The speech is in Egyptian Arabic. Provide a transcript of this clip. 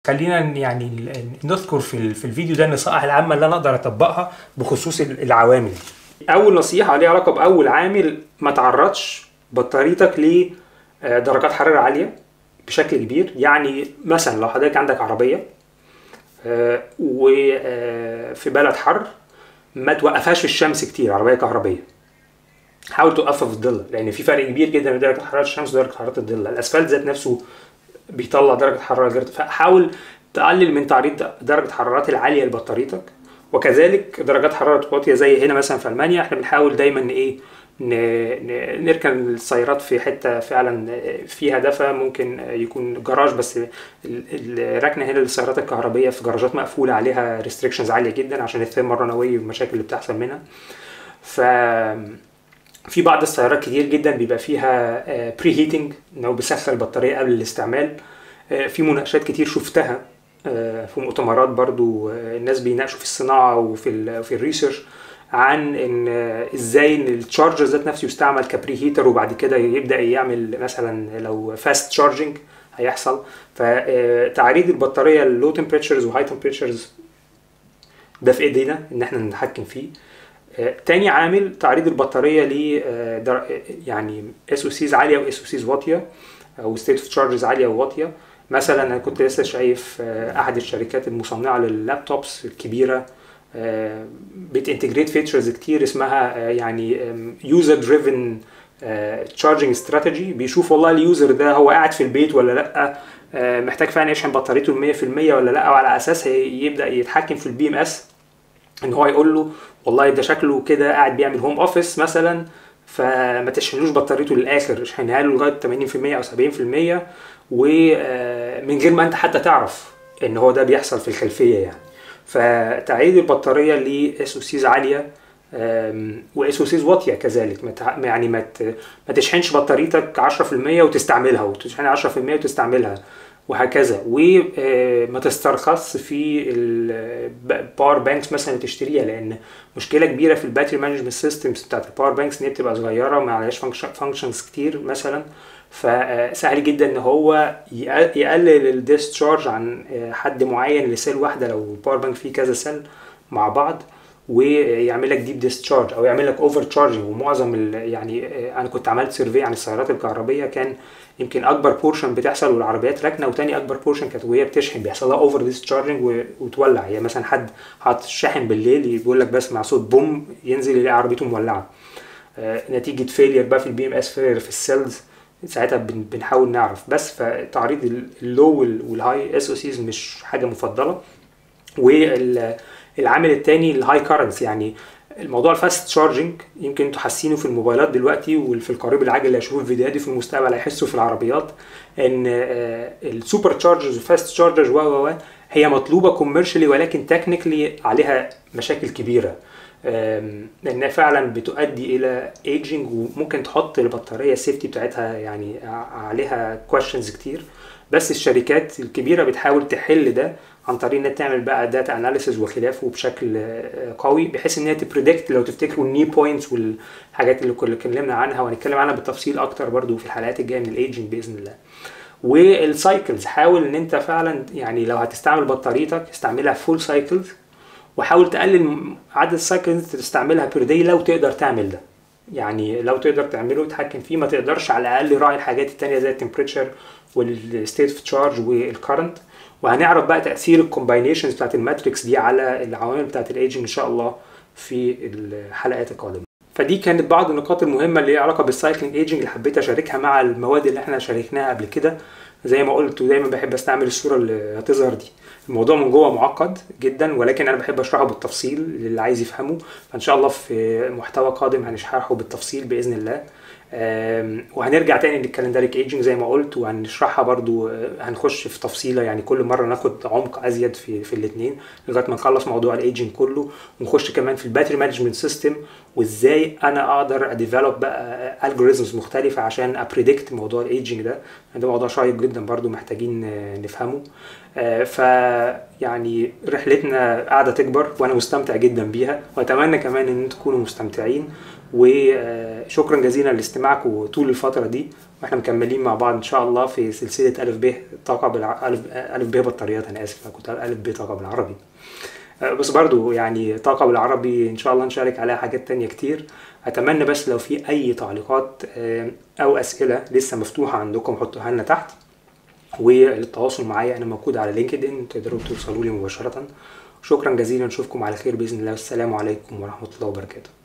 خلينا يعني ال- نذكر في ال- في الفيديو ده النصائح العامه اللي انا اقدر اطبقها بخصوص ال- العوامل دي. اول نصيحه ليها علاقه باول عامل ما تعرضش بطاريتك لدرجات حراره عاليه بشكل كبير يعني مثلا لو حضرتك عندك عربيه وفي بلد حر ما توقفهاش في الشمس كتير عربيه كهربيه حاول توقفها في الظل لان في فرق كبير جدا بين درجه حراره الشمس ودرجه حراره الظل الاسفلت ذات نفسه بيطلع درجه حراره غير فحاول تقلل من تعريض درجه الحرارات العاليه لبطاريتك وكذلك درجات حراره واطيه زي هنا مثلا في المانيا احنا بنحاول دايما ايه ن- ن- نركن السيارات في حته فعلا فيها دفا ممكن يكون جراج بس ال- الركنه هنا للسيارات الكهربيه في جراجات مقفوله عليها ريستريكشنز عاليه جدا عشان الثيم الرنوي والمشاكل اللي بتحصل منها ف في بعض السيارات كتير جدا بيبقى فيها بري هيتنج انه بيسخن البطاريه قبل الاستعمال آه، في مناقشات كتير شفتها آه، في مؤتمرات برضو آه، الناس بيناقشوا في الصناعه وفي ال في الريسيرش عن ان آه، ازاي ان التشارجر ذات نفسه يستعمل كبري هيتر وبعد كده يبدا يعمل مثلا لو فاست تشارجنج هيحصل فتعريض البطاريه للو تمبريتشرز وهاي تمبريتشرز ده في ايدينا ان احنا نتحكم فيه آه، تاني عامل تعريض البطاريه ل آه، در- يعني اس او سيز عاليه واس او سيز واطيه او ستيت اوف تشارجز عاليه وواطيه مثلا انا كنت لسه شايف آه، احد الشركات المصنعه لللابتوبس الكبيره آه، بتنتجريت فيتشرز كتير اسمها آه، يعني يوزر دريفن تشارجنج استراتيجي بيشوف والله اليوزر ده هو قاعد في البيت ولا لا آه، محتاج فعلا يشحن بطاريته ال 100% ولا لا وعلى اساسها يبدا يتحكم في البي ام اس ان هو يقول له والله ده شكله كده قاعد بيعمل هوم اوفيس مثلا فما تشحنلوش بطاريته للاخر اشحنها له لغايه 80% او 70% ومن غير ما انت حتى تعرف ان هو ده بيحصل في الخلفيه يعني فتعيد البطاريه لاس او سيز عاليه واس او سيز واطيه كذلك ما تع- يعني ما ت- ما تشحنش بطاريتك 10% وتستعملها وتشحنها 10% وتستعملها وهكذا وما تسترخص في الباور بانكس مثلا اللي تشتريها لان مشكله كبيره في الباتري مانجمنت سيستمز بتاعت الباور بانكس ان هي بتبقى صغيره ما عليهاش فانكشنز كتير مثلا فسهل جدا ان هو يق- يقلل الديسشارج عن آه، حد معين لسيل واحده لو الباور بانك فيه كذا سيل مع بعض ويعمل لك ديب ديسشارج او يعمل لك اوفر تشارجنج ومعظم ال- يعني آه، انا كنت عملت سيرفي عن السيارات الكهربيه كان يمكن اكبر بورشن بتحصل والعربيات راكنه وتاني اكبر بورشن كانت وهي بتشحن بيحصل لها اوفر ديسشارجنج وتولع يعني مثلا حد حاطط الشاحن بالليل بيقول لك بسمع صوت بوم ينزل يلاقي عربيته مولعه آه، نتيجه فيلير بقى في البي ام اس فيلير في السيلز ساعتها بن- بنحاول نعرف بس فتعريض ال- اللو وال- والهاي اس او سيز مش حاجه مفضله والعامل الثاني الهاي كارنتس يعني الموضوع الفاست تشارجنج يمكن انتوا حاسينه في الموبايلات دلوقتي وفي القريب العاجل اللي هيشوفوا الفيديوهات دي في المستقبل هيحسوا في العربيات ان السوبر تشارجرز والفاست تشارجرز و و و هي مطلوبه كوميرشالي ولكن تكنيكلي عليها مشاكل كبيره آم، لانها فعلا بتؤدي الى ايجنج وممكن تحط البطاريه السيفتي بتاعتها يعني ع- عليها كويشنز كتير بس الشركات الكبيره بتحاول تحل ده عن طريق انها تعمل بقى داتا اناليسز وخلافه بشكل آه، قوي بحيث ان هي تبريدكت لو تفتكروا الني بوينتس والحاجات اللي كنا اتكلمنا عنها وهنتكلم عنها بالتفصيل اكتر برضو في الحلقات الجايه من الايجنج باذن الله والسايكلز حاول ان انت فعلا يعني لو هتستعمل بطاريتك استعملها فول سايكلز وحاول تقلل م- عدد السايكلز اللي تستعملها بير داي لو تقدر تعمل ده يعني لو تقدر تعمله وتتحكم فيه ما تقدرش على الاقل راعي الحاجات التانية زي التمبريتشر والستيت اوف تشارج والكرنت وهنعرف بقى تاثير الكومباينيشنز بتاعت الماتريكس دي على العوامل بتاعت الايجنج ان شاء الله في الحلقات القادمه فدي كانت بعض النقاط المهمه اللي ليها علاقه بالسايكلينج ايجنج اللي حبيت اشاركها مع المواد اللي احنا شاركناها قبل كده زي ما قلت ودايما بحب استعمل الصوره اللي هتظهر دي الموضوع من جوه معقد جدا ولكن انا بحب اشرحه بالتفصيل للي عايز يفهمه فان شاء الله في محتوى قادم هنشرحه بالتفصيل باذن الله آم، وهنرجع تاني للكالندريك ايجنج زي ما قلت وهنشرحها برضو آه، هنخش في تفصيله يعني كل مره ناخد عمق ازيد في في الاثنين لغايه ما نخلص موضوع الايجنج كله ونخش كمان في الباتري مانجمنت سيستم وازاي انا اقدر اديفلوب بقى الجوريزمز مختلفه عشان ابريدكت موضوع الايجنج ده ده موضوع شيق جدا برضو محتاجين آه، نفهمه آه، ف يعني رحلتنا قاعده تكبر وانا مستمتع جدا بيها واتمنى كمان ان انتم تكونوا مستمتعين وشكرا جزيلا لاستماعكم طول الفتره دي واحنا مكملين مع بعض ان شاء الله في سلسله الف ب طاقه بالع... الف الف ب بطاريات انا اسف أنا كنت الف ب طاقه بالعربي آه، بس برضو يعني طاقة بالعربي إن شاء الله نشارك عليها حاجات تانية كتير أتمنى بس لو في أي تعليقات آه، أو أسئلة لسه مفتوحة عندكم حطوها لنا تحت وللتواصل معايا أنا موجود على لينكد إن تقدروا توصلوا لي مباشرة شكرا جزيلا نشوفكم على خير بإذن الله والسلام عليكم ورحمة الله وبركاته